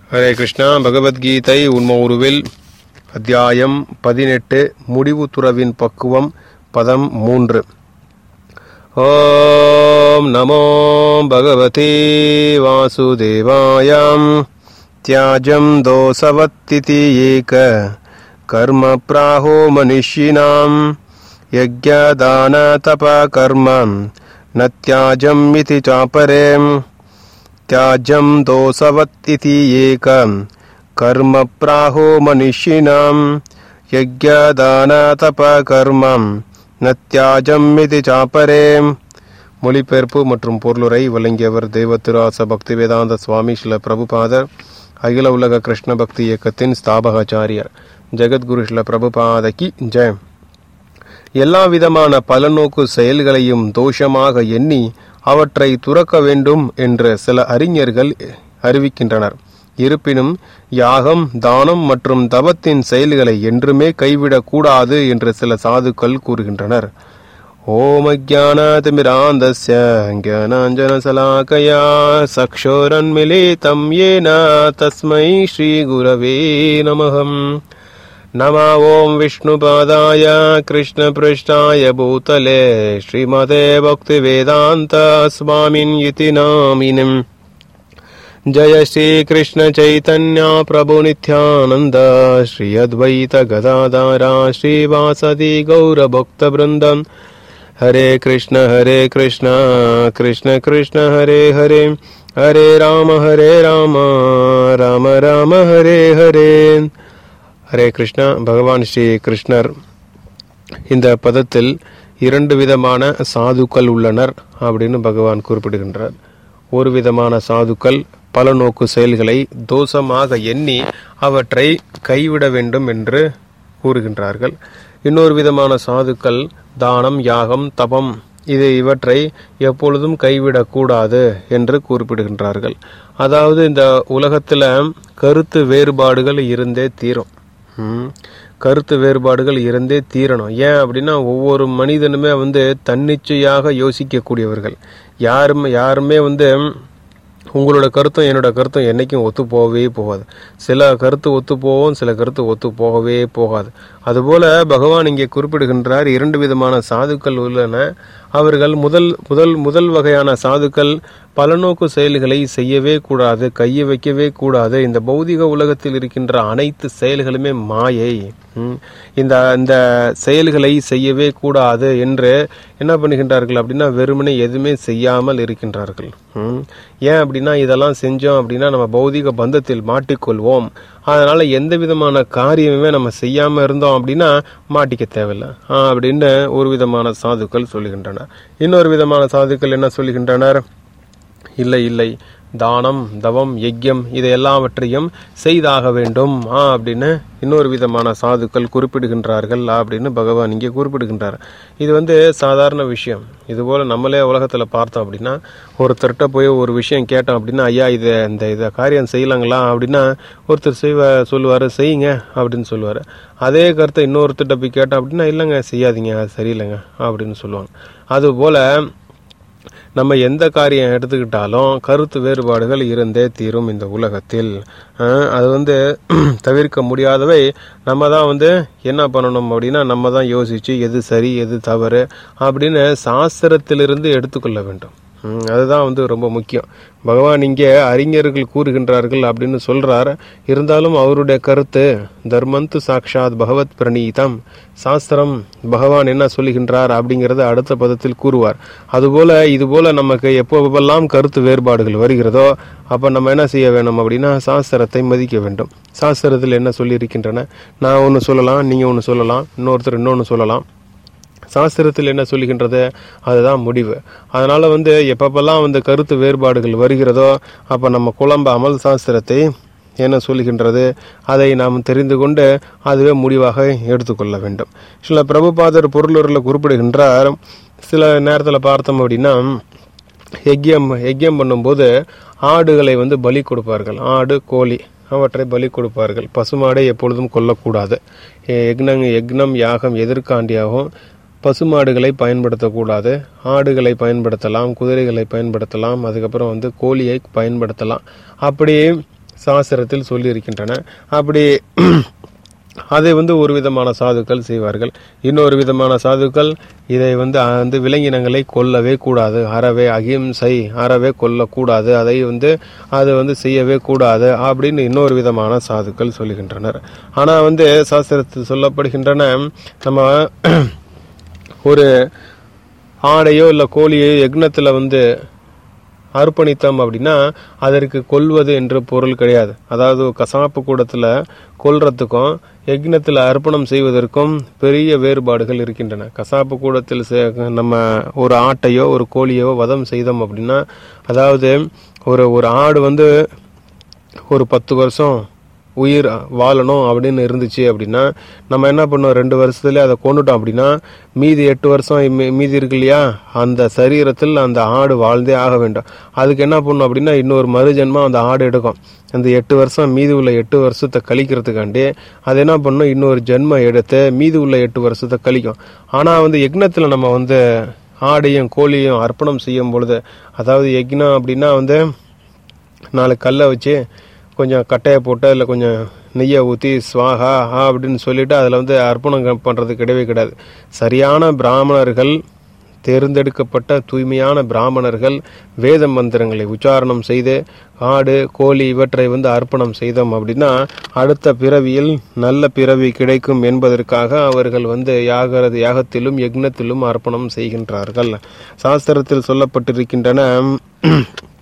ஹரே கிருஷ்ணா பகவத்கீதை உண்ம உருவில் அத்தியாயம் பதினெட்டு முடிவு துறவின் பக்குவம் பதம் மூன்று ஓம் நமோ பகவதே வாசுதேவாயாம் தியாஜம் தோசவத்திதி ஏக கர்ம பிராஹோ மனுஷினாம் யஜ்ஞதான தப கர்ம ந தியாஜம் இதி சாப்பரேம் त्याज्यं दोषवत् इति एकं कर्म प्राहो मनुष्यिणां யஜ்யதானதபகர்மம் நத்தியாஜம் இது சாப்பரே மொழிபெயர்ப்பு மற்றும் பொருளுரை வழங்கியவர் தேவத்திராச பக்தி வேதாந்த சுவாமி ஸ்ல பிரபுபாதர் அகில உலக கிருஷ்ண பக்தி இயக்கத்தின் ஸ்தாபகாச்சாரியர் ஜெகத்குரு ஸ்ல பிரபுபாதகி ஜெயம் எல்லா விதமான பலநோக்கு செயல்களையும் தோஷமாக எண்ணி அவற்றை துறக்க வேண்டும் என்று சில அறிஞர்கள் அறிவிக்கின்றனர் இருப்பினும் யாகம் தானம் மற்றும் தவத்தின் செயல்களை என்றுமே கைவிடக் கூடாது என்று சில சாதுக்கள் கூறுகின்றனர் ஓம் அஜானாதிமிராந்தஸ்ய ஞானாஞ்சனசலாக்கயா சக்ஷோரன்மிலிதம் येन தஸ்மை ஸ்ரீகுரவே நமகம் नमः ॐ विष्णुपादाय कृष्णपृष्ठाय भूतले श्रीमते भक्तिवेदान्त स्वामिन् इति नामिनम् जय श्रीकृष्णचैतन्य प्रभुनित्यानन्द श्री अद्वैत गदाधारा श्रीवासदि गौरभक्तवृन्दम् हरे कृष्ण हरे कृष्ण कृष्ण कृष्ण हरे हरे हरे राम हरे राम राम राम हरे हरे ஹரே கிருஷ்ணா பகவான் ஸ்ரீ கிருஷ்ணர் இந்த பதத்தில் இரண்டு விதமான சாதுக்கள் உள்ளனர் அப்படின்னு பகவான் குறிப்பிடுகின்றார் ஒரு விதமான சாதுக்கள் பல நோக்கு செயல்களை தோஷமாக எண்ணி அவற்றை கைவிட வேண்டும் என்று கூறுகின்றார்கள் இன்னொரு விதமான சாதுக்கள் தானம் யாகம் தபம் இது இவற்றை எப்பொழுதும் கைவிடக்கூடாது என்று குறிப்பிடுகின்றார்கள் அதாவது இந்த உலகத்தில் கருத்து வேறுபாடுகள் இருந்தே தீரும் கருத்து வேறுபாடுகள் இருந்தே தீரணும் ஏன் அப்படின்னா ஒவ்வொரு மனிதனுமே வந்து தன்னிச்சையாக யோசிக்கக்கூடியவர்கள் யாருமே யாருமே வந்து உங்களோட கருத்தும் என்னோட கருத்தும் என்னைக்கும் ஒத்து போகவே போகாது சில கருத்து ஒத்து போவோம் சில கருத்து ஒத்து போகவே போகாது அதுபோல பகவான் இங்கே குறிப்பிடுகின்றார் இரண்டு விதமான சாதுக்கள் உள்ளன அவர்கள் முதல் முதல் முதல் வகையான சாதுக்கள் பலநோக்கு செயல்களை செய்யவே கூடாது கையை வைக்கவே கூடாது இந்த பௌதிக உலகத்தில் இருக்கின்ற அனைத்து செயல்களுமே மாயை இந்த இந்த செயல்களை செய்யவே கூடாது என்று என்ன பண்ணுகின்றார்கள் அப்படின்னா வெறுமனே எதுவுமே செய்யாமல் இருக்கின்றார்கள் ஏன் அப்படின்னா இதெல்லாம் செஞ்சோம் அப்படின்னா நம்ம பௌதிக பந்தத்தில் மாட்டிக்கொள்வோம் அதனால எந்த விதமான காரியமுமே நம்ம செய்யாம இருந்தோம் அப்படின்னா மாட்டிக்க தேவையில்லை அப்படின்னு ஒரு விதமான சாதுக்கள் சொல்லுகின்றனர் இன்னொரு விதமான சாதுக்கள் என்ன சொல்லுகின்றனர் இல்லை இல்லை தானம் தவம் யஜ்யம் இதை எல்லாவற்றையும் செய்தாக வேண்டும் ஆ அப்படின்னு இன்னொரு விதமான சாதுக்கள் குறிப்பிடுகின்றார்கள் அப்படின்னு பகவான் இங்கே குறிப்பிடுகின்றார் இது வந்து சாதாரண விஷயம் இதுபோல் நம்மளே உலகத்தில் பார்த்தோம் அப்படின்னா ஒருத்தர்கிட்ட போய் ஒரு விஷயம் கேட்டோம் அப்படின்னா ஐயா இதை இந்த இதை காரியம் செய்யலாங்களா அப்படின்னா ஒருத்தர் செய்வ சொல்லுவார் செய்யுங்க அப்படின்னு சொல்லுவார் அதே கருத்தை இன்னொருத்தர்கிட்ட போய் கேட்டோம் அப்படின்னா இல்லைங்க செய்யாதீங்க அது சரியில்லைங்க அப்படின்னு சொல்லுவாங்க அதுபோல் நம்ம எந்த காரியம் எடுத்துக்கிட்டாலும் கருத்து வேறுபாடுகள் இருந்தே தீரும் இந்த உலகத்தில் அது வந்து தவிர்க்க முடியாதவை நம்ம தான் வந்து என்ன பண்ணணும் அப்படின்னா நம்ம தான் யோசிச்சு எது சரி எது தவறு அப்படின்னு சாஸ்திரத்திலிருந்து எடுத்துக்கொள்ள வேண்டும் அதுதான் வந்து ரொம்ப முக்கியம் பகவான் இங்கே அறிஞர்கள் கூறுகின்றார்கள் அப்படின்னு சொல்றார் இருந்தாலும் அவருடைய கருத்து தர்மந்து சாக்ஷாத் பகவத் பிரணீதம் சாஸ்திரம் பகவான் என்ன சொல்லுகின்றார் அப்படிங்கறத அடுத்த பதத்தில் கூறுவார் அதுபோல இதுபோல நமக்கு எப்போவெல்லாம் கருத்து வேறுபாடுகள் வருகிறதோ அப்ப நம்ம என்ன செய்ய வேணும் அப்படின்னா சாஸ்திரத்தை மதிக்க வேண்டும் சாஸ்திரத்தில் என்ன சொல்லி இருக்கின்றன நான் ஒன்று சொல்லலாம் நீங்க ஒன்று சொல்லலாம் இன்னொருத்தர் இன்னொன்று சொல்லலாம் சாஸ்திரத்தில் என்ன சொல்லுகின்றது அதுதான் முடிவு அதனால வந்து எப்பப்பெல்லாம் வந்து கருத்து வேறுபாடுகள் வருகிறதோ அப்ப நம்ம குழம்பாமல் சாஸ்திரத்தை என்ன சொல்லுகின்றது அதை நாம் தெரிந்து கொண்டு அதுவே முடிவாக எடுத்துக்கொள்ள வேண்டும் சில பிரபுபாதர் பொருளூரில் குறிப்பிடுகின்றார் சில நேரத்தில் பார்த்தோம் அப்படின்னா யஜ்யம் யஜ்யம் பண்ணும்போது ஆடுகளை வந்து பலி கொடுப்பார்கள் ஆடு கோழி அவற்றை பலி கொடுப்பார்கள் பசுமாடை எப்பொழுதும் கொல்லக்கூடாது யக்னம் யக்னம் யாகம் எதிர்காண்டியாகவும் பசுமாடுகளை பயன்படுத்தக்கூடாது ஆடுகளை பயன்படுத்தலாம் குதிரைகளை பயன்படுத்தலாம் அதுக்கப்புறம் வந்து கோழியை பயன்படுத்தலாம் அப்படி சாஸ்திரத்தில் சொல்லியிருக்கின்றன அப்படி அதை வந்து ஒரு விதமான சாதுக்கள் செய்வார்கள் இன்னொரு விதமான சாதுக்கள் இதை வந்து அஹ், வந்து விலங்கினங்களை கொல்லவே கூடாது அறவே அகிம்சை அறவே கொல்லக்கூடாது அதை வந்து அது வந்து செய்யவே கூடாது அப்படின்னு இன்னொரு விதமான சாதுக்கள் சொல்லுகின்றனர் ஆனால் வந்து சாஸ்திரத்தில் சொல்லப்படுகின்றன நம்ம ஒரு ஆடையோ இல்லை கோழியோ யக்னத்தில் வந்து அர்ப்பணித்தோம் அப்படின்னா அதற்கு கொல்வது என்று பொருள் கிடையாது அதாவது கசாப்பு கூடத்தில் கொல்றதுக்கும் யக்னத்தில் அர்ப்பணம் செய்வதற்கும் பெரிய வேறுபாடுகள் இருக்கின்றன கசாப்பு கூடத்தில் சே- நம்ம ஒரு ஆட்டையோ ஒரு கோழியோ வதம் செய்தோம் அப்படின்னா அதாவது ஒரு ஒரு ஆடு வந்து ஒரு பத்து வருஷம் உயிர் வாழணும் அப்படின்னு இருந்துச்சு அப்படின்னா நம்ம என்ன பண்ணோம் ரெண்டு வருஷத்துல அதை கொண்டுட்டோம் அப்படின்னா மீதி எட்டு வருஷம் மீ- மீதி இருக்கு இல்லையா அந்த சரீரத்தில் அந்த ஆடு வாழ்ந்தே ஆக வேண்டும் அதுக்கு என்ன பண்ணும் அப்படின்னா இன்னொரு மறுஜென்மம் அந்த ஆடு எடுக்கும் அந்த எட்டு வருஷம் மீதி உள்ள எட்டு வருஷத்தை கழிக்கிறதுக்காண்டி அது என்ன பண்ணும் இன்னொரு ஜென்மம் எடுத்து மீதி உள்ள எட்டு வருஷத்தை கழிக்கும் ஆனால் வந்து யக்னத்தில் நம்ம வந்து ஆடையும் கோழியும் அர்ப்பணம் செய்யும் பொழுது அதாவது யக்னம் அப்படின்னா வந்து நாலு கல்லை வச்சு கொஞ்சம் கட்டையை போட்டு அதில் கொஞ்சம் நெய்யை ஊற்றி ஸ்வாகா ஆ அப்படின்னு சொல்லிட்டு அதில் வந்து அர்ப்பணம் க- பண்றது கிடையவே கிடையாது சரியான பிராமணர்கள் தேர்ந்தெடுக்கப்பட்ட தூய்மையான பிராமணர்கள் வேத மந்திரங்களை உச்சாரணம் செய்து ஆடு கோழி இவற்றை வந்து அர்ப்பணம் செய்தோம் அப்படின்னா அடுத்த பிறவியில் நல்ல பிறவி கிடைக்கும் என்பதற்காக அவர்கள் வந்து யாகரது யாகத்திலும் யக்னத்திலும் அர்ப்பணம் செய்கின்றார்கள் சாஸ்திரத்தில் சொல்லப்பட்டிருக்கின்றன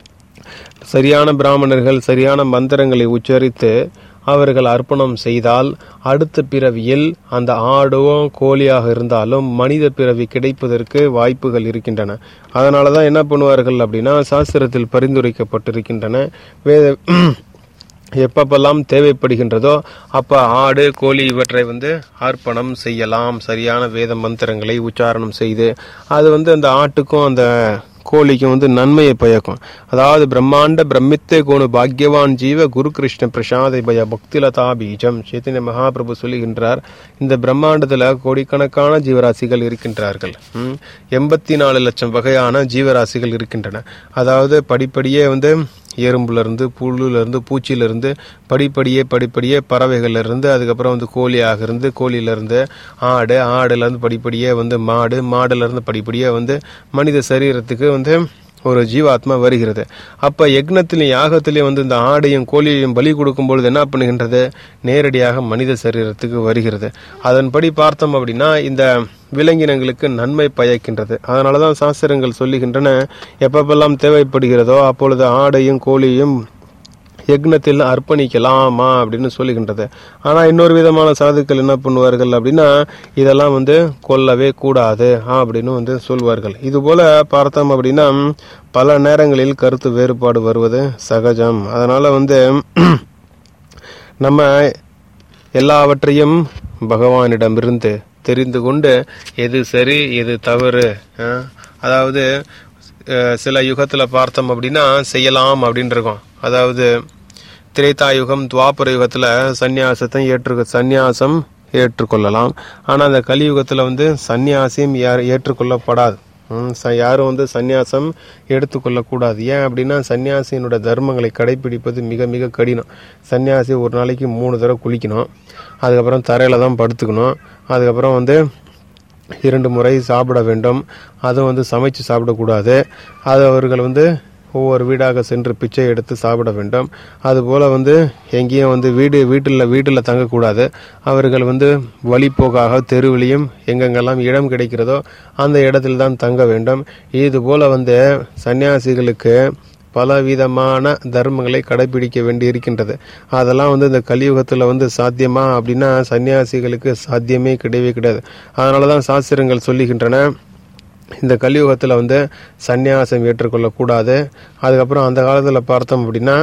சரியான பிராமணர்கள் சரியான மந்திரங்களை உச்சரித்து அவர்கள் அர்ப்பணம் செய்தால் அடுத்த பிறவியில் அந்த ஆடோ கோழியாக இருந்தாலும் மனித பிறவி கிடைப்பதற்கு வாய்ப்புகள் இருக்கின்றன அதனால தான் என்ன பண்ணுவார்கள் அப்படின்னா சாஸ்திரத்தில் பரிந்துரைக்கப்பட்டிருக்கின்றன வேத எப்பப்பெல்லாம் தேவைப்படுகின்றதோ அப்ப ஆடு கோழி இவற்றை வந்து அர்ப்பணம் செய்யலாம் சரியான வேத மந்திரங்களை உச்சாரணம் செய்து அது வந்து அந்த ஆட்டுக்கும் அந்த கோழிக்கும் வந்து நன்மையை பயக்கும் அதாவது பிரம்மாண்ட பிரமித்தே கோணு பாக்யவான் ஜீவ குரு கிருஷ்ண பிரசாதை பய பக்திலதா பீஜம் சேத்தன்ய மகாபிரபு சொல்லுகின்றார் இந்த பிரம்மாண்டத்துல கோடிக்கணக்கான ஜீவராசிகள் இருக்கின்றார்கள் ம், எண்பத்தி நாலு லட்சம் வகையான ஜீவராசிகள் இருக்கின்றன அதாவது படிப்படியே வந்து எறும்புல இருந்து புல்லுல இருந்து பூச்சியில இருந்து படிப்படியே படிப்படியே பறவைகள்ல இருந்து அதுக்கப்புறம் வந்து கோழியாக இருந்து கோழியில இருந்து ஆடு ஆடுல இருந்து படிப்படியே வந்து மாடு மாடுல இருந்து படிப்படியே வந்து மனித சரீரத்துக்கு வந்து ஒரு ஜீவாத்மா வருகிறது அப்ப யக்னத்திலையும் யாகத்திலையும் வந்து இந்த ஆடையும் கோழியையும் பலி கொடுக்கும் பொழுது என்ன பண்ணுகின்றது நேரடியாக மனித சரீரத்துக்கு வருகிறது அதன்படி பார்த்தோம் அப்படின்னா இந்த விலங்கினங்களுக்கு நன்மை பயக்கின்றது அதனாலதான் சாஸ்திரங்கள் சொல்லுகின்றன எப்பப்பெல்லாம் தேவைப்படுகிறதோ அப்பொழுது ஆடையும் கோழியும் யக்னத்தில் அர்ப்பணிக்கலாமா அப்படின்னு சொல்லுகின்றது ஆனா இன்னொரு விதமான சாதுக்கள் என்ன பண்ணுவார்கள் அப்படின்னா இதெல்லாம் வந்து கொல்லவே கூடாது அப்படின்னு வந்து சொல்வார்கள் இது போல பார்த்தோம் அப்படின்னா பல நேரங்களில் கருத்து வேறுபாடு வருவது சகஜம் அதனால வந்து நம்ம எல்லாவற்றையும் பகவானிடமிருந்து தெரிந்து கொண்டு எது சரி எது தவறு அஹ், அதாவது அஹ், சில யுகத்துல பார்த்தோம் அப்படின்னா செய்யலாம் அப்படின்னு இருக்கும் அதாவது திரேதா யுகம் துவாபர யுகத்துல சந்நியாசத்தை ஏற்று சந்நியாசம் ஏற்றுக்கொள்ளலாம் ஆனா அந்த கலியுகத்துல வந்து சந்நியாசியும் யார் ஏற்றுக்கொள்ளப்படாது ம், ச- யாரும் வந்து சந்நியாசம் எடுத்துக்கொள்ளக்கூடாது ஏன் அப்படின்னா சன்னியாசியினோட தர்மங்களை கடைபிடிப்பது மிக மிக கடினம் சன்னியாசி ஒரு நாளைக்கு மூணு தடவை குளிக்கணும் அதுக்கப்புறம் தரையில தான் படுத்துக்கணும் அதுக்கப்புறம் வந்து இரண்டு முறை சாப்பிட வேண்டும் அதுவும் வந்து சமைச்சு சாப்பிடக்கூடாது அது அவர்கள் வந்து ஒவ்வொரு வீடாக சென்று பிச்சை எடுத்து சாப்பிட வேண்டும் அதுபோல வந்து எங்கேயும் வந்து வீடு வீட்டில் வீட்டில் தங்கக்கூடாது அவர்கள் வந்து வழிப்போக்காக தெருவிலையும் எங்கெங்கெல்லாம் இடம் கிடைக்கிறதோ அந்த இடத்தில் தான் தங்க வேண்டும் இது போல வந்து சன்னியாசிகளுக்கு பலவிதமான தர்மங்களை கடைபிடிக்க வேண்டி இருக்கின்றது அதெல்லாம் வந்து இந்த கலியுகத்தில் வந்து சாத்தியமா அப்படின்னா சன்னியாசிகளுக்கு சாத்தியமே கிடையவே கிடையாது அதனால தான் சாஸ்திரங்கள் சொல்லுகின்றன இந்த கலியுகத்தில் வந்து சந்நியாசம் ஏற்றுக்கொள்ளக்கூடாது அதுக்கப்புறம் அந்த காலத்தில் பார்த்தோம் அப்படின்னா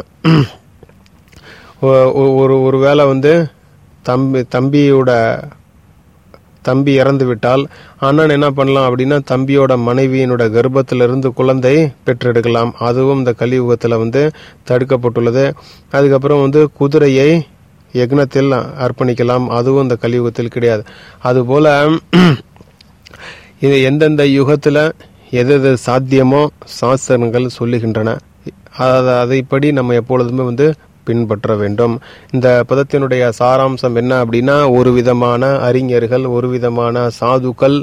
ஒ- ஒ- ஒரு ஒரு வேளை வந்து தம்பி தம்பியோட தம்பி இறந்து விட்டால் அண்ணன் என்ன பண்ணலாம் அப்படின்னா தம்பியோட மனைவியினோட கர்ப்பத்திலிருந்து குழந்தை பெற்றெடுக்கலாம் அதுவும் இந்த கலியுகத்தில் வந்து தடுக்கப்பட்டுள்ளது அதுக்கப்புறம் வந்து குதிரையை யக்னத்தில் அர்ப்பணிக்கலாம் அதுவும் இந்த கலியுகத்தில் கிடையாது அதுபோல இது எந்தெந்த யுகத்துல எது எது சாத்தியமோ சாஸ்திரங்கள் சொல்லுகின்றன அத- அதைப்படி நம்ம எப்பொழுதுமே வந்து பின்பற்ற வேண்டும் இந்த பதத்தினுடைய சாராம்சம் என்ன அப்படின்னா ஒரு விதமான அறிஞர்கள் ஒரு விதமான சாதுக்கள்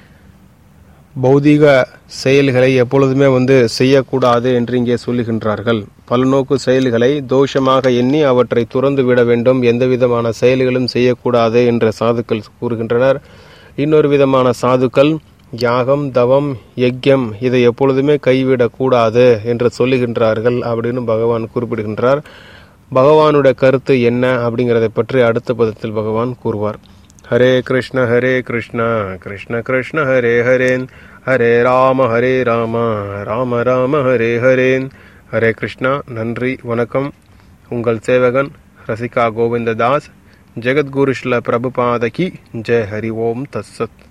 பௌதீக செயல்களை எப்பொழுதுமே வந்து செய்யக்கூடாது என்று இங்கே சொல்லுகின்றார்கள் பலநோக்கு செயல்களை தோஷமாக எண்ணி அவற்றை துறந்து விட வேண்டும் எந்த விதமான செயல்களும் செய்யக்கூடாது என்ற சாதுக்கள் கூறுகின்றனர் இன்னொரு விதமான சாதுக்கள் யாகம் தவம் யஜ்யம் இதை எப்பொழுதுமே கைவிடக்கூடாது என்று சொல்லுகின்றார்கள் அப்படின்னு பகவான் குறிப்பிடுகின்றார் பகவானுடைய கருத்து என்ன அப்படிங்கிறதை பற்றி அடுத்த பதத்தில் பகவான் கூறுவார் ஹரே கிருஷ்ண ஹரே கிருஷ்ண கிருஷ்ண கிருஷ்ண ஹரே ஹரேன் ஹரே ராம ஹரே ராம ராம ராம ஹரே ஹரேன் ஹரே கிருஷ்ணா நன்றி வணக்கம் உங்கள் சேவகன் ரசிகா கோவிந்ததாஸ் ஜெகத்குரு ஸ்ல பிரபுபாதகி ஜெய் ஹரி ஓம் தத்சத்